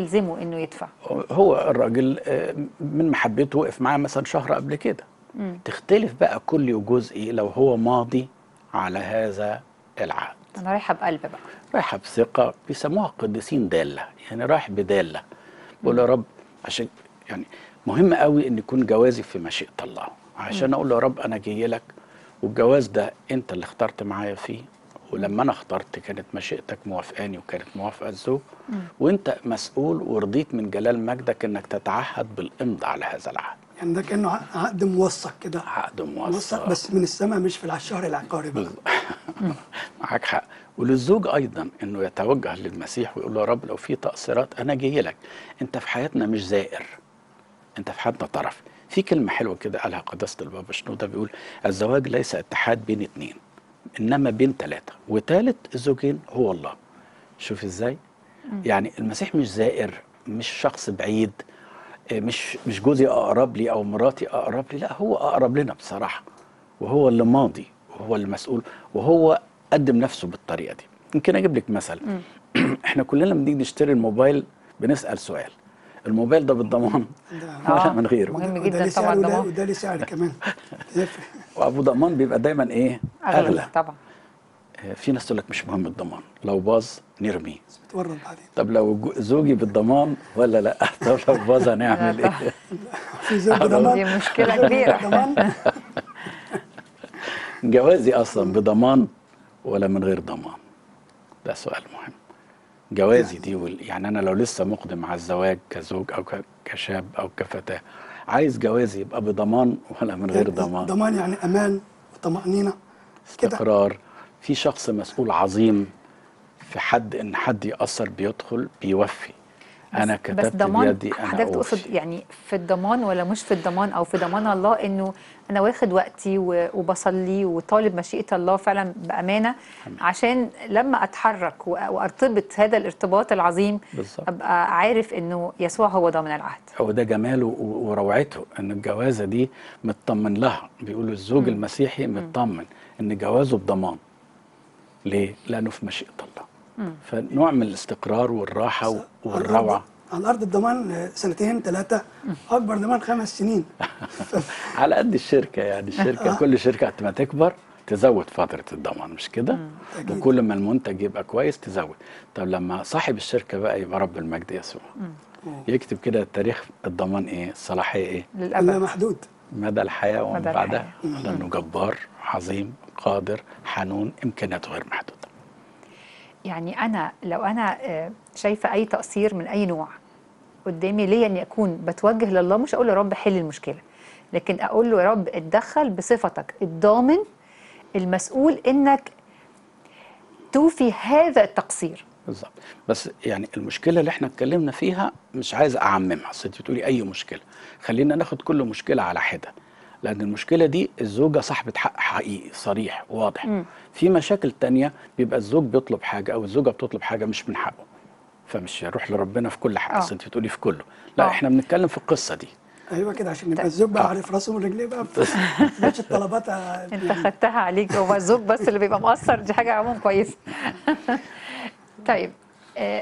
يلزمه انه يدفع هو الراجل آه، من محبته وقف معاه مثلا شهر قبل كده تختلف بقى كل وجزء لو هو ماضي على هذا العهد انا رايحه بقلب بقى رايحه بثقه بيسموها قديسين داله يعني رايح بداله بقول يا رب عشان يعني مهم قوي ان يكون جوازي في مشيئه الله عشان اقول له يا رب انا جاي لك والجواز ده انت اللي اخترت معايا فيه ولما انا اخترت كانت مشيئتك موافقاني وكانت موافقه الزوج وانت مسؤول ورضيت من جلال مجدك انك تتعهد بالامضاء على هذا العهد يعني ده كانه ع- عقد موثق كده عقد موثق موثق بس من السماء مش في الشهر العقاري بقى معاك حق وللزوج ايضا انه يتوجه للمسيح ويقول له يا رب لو في تقصيرات انا جاي لك انت في حياتنا مش زائر انت في حياتنا طرف في كلمه حلوه كده قالها قداسه البابا شنوده بيقول الزواج ليس اتحاد بين اتنين انما بين ثلاثه وثالث الزوجين هو الله شوف ازاي يعني المسيح مش زائر مش شخص بعيد إيه، مش مش جوزي اقرب لي او مراتي اقرب لي لا هو اقرب لنا بصراحه وهو اللي ماضي وهو المسؤول وهو قدم نفسه بالطريقه دي يمكن اجيب لك مثل احنا كلنا لما بنيجي نشتري الموبايل بنسال سؤال الموبايل ده بالضمان ده- ولا آه. من غيره مهم وده جدا ليه سعر طبعا وده- ضمان. وده ليه سعر كمان يفرق وابو ضمان بيبقى دايما ايه اغلى اغلى طبعا آه، في ناس تقول لك مش مهم الضمان لو باظ نرميه بس بتورط بعدين طب لو جو- زوجي بالضمان ولا لا طب لو باظ هنعمل لا، ايه في زوج ضمان دي مشكله كبيره ضمان جوازي اصلا بضمان ولا من غير ضمان ده سؤال مهم جوازي دي وال... يعني انا لو لسه مقدم على الزواج كزوج او ك... كشاب او كفتاه عايز جوازي يبقى بضمان ولا من غير ضمان ضمان يعني امان وطمأنينة كده استقرار في شخص مسؤول عظيم في حد ان حد يأثر بيدخل بيوفي انا بس كتبت ضمان بيدي انا حضرتك تقصد اوفي يعني في الضمان ولا مش في الضمان او في ضمان الله انه انا واخد وقتي و- وبصلي وطالب مشيئه الله فعلا بامانه عشان لما اتحرك و- وارتبط هذا الارتباط العظيم بالظبط. ابقى عارف انه يسوع هو ضامن العهد هو ده جماله و- وروعته ان الجوازه دي مطمن لها بيقولوا الزوج المسيحي مطمن ان جوازه بضمان ليه؟ لانه في مشيئه الله فنوع من الاستقرار والراحه و- على الأرض- والروعه على الارض الضمان سنتين ثلاثه اكبر ضمان خمس سنين على قد الشركه يعني الشركه كل شركه ما تكبر تزود فتره الضمان مش كده؟ أكيد. وكل ما المنتج يبقى كويس تزود طب لما صاحب الشركه بقى يبقى رب المجد يسوع يكتب كده تاريخ الضمان ايه؟ الصلاحيه ايه؟ لا للابد محدود مدى الحياة ومن مدى بعدها الحياة. لأنه جبار عظيم قادر حنون إمكانياته غير محدودة يعني انا لو انا آه، شايفه اي تقصير من اي نوع قدامي ليا اني اكون بتوجه لله مش اقول له يا رب حل المشكله لكن اقول له يا رب اتدخل بصفتك الضامن المسؤول انك توفي هذا التقصير بالظبط بس يعني المشكلة اللي احنا اتكلمنا فيها مش عايز أعممها أصل أنت بتقولي أي مشكلة خلينا ناخد كل مشكلة على حدة لأن المشكلة دي الزوجة صاحبة حق حقيقي صريح واضح مم. في مشاكل تانية بيبقى الزوج بيطلب حاجة أو الزوجة بتطلب حاجة مش من حقه فمش يروح لربنا في كل حاجة آه. أصل أنت بتقولي في كله لا آه. احنا بنتكلم في القصة دي ايوه كده عشان يبقى الزوج بقى عارف راسه من رجليه بقى مش الطلبات انت خدتها عليك هو الزوج بس اللي بيبقى مقصر دي حاجه عموما كويسه طيب آه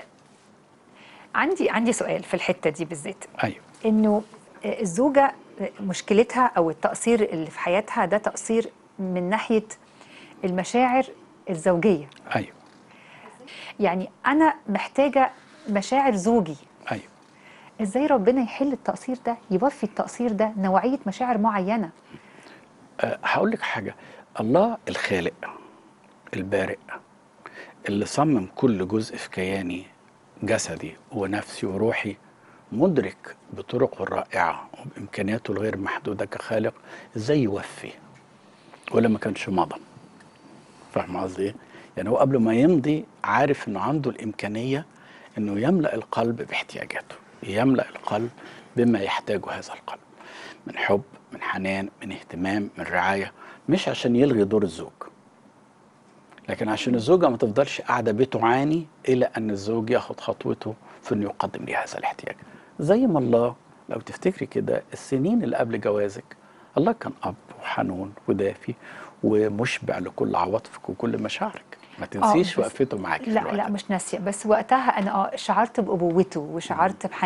عندي عندي سؤال في الحته دي بالذات أيوه انه آه، الزوجه آه، مشكلتها او التقصير اللي في حياتها ده تقصير من ناحيه المشاعر الزوجيه أيوه يعني انا محتاجه مشاعر زوجي أيوه ازاي ربنا يحل التقصير ده يوفي التقصير ده نوعيه مشاعر معينه أه هقول لك حاجة الله الخالق البارئ اللي صمم كل جزء في كياني جسدي ونفسي وروحي مدرك بطرقه الرائعة وبإمكانياته الغير محدودة كخالق إزاي يوفي ولا ما كانش مضى فاهم قصدي إيه؟ يعني هو قبل ما يمضي عارف إنه عنده الإمكانية إنه يملأ القلب باحتياجاته يملأ القلب بما يحتاجه هذا القلب من حب من حنان من اهتمام من رعاية مش عشان يلغي دور الزوج لكن عشان الزوجة ما تفضلش قاعدة بتعاني إلى أن الزوج ياخد خطوته في أنه يقدم لي هذا الاحتياج زي ما الله لو تفتكري كده السنين اللي قبل جوازك الله كان أب وحنون ودافي ومشبع لكل عواطفك وكل مشاعرك ما تنسيش بس- وقفته معاكي في لا الوقت لا ده. مش ناسيه بس وقتها انا اه شعرت بابوته وشعرت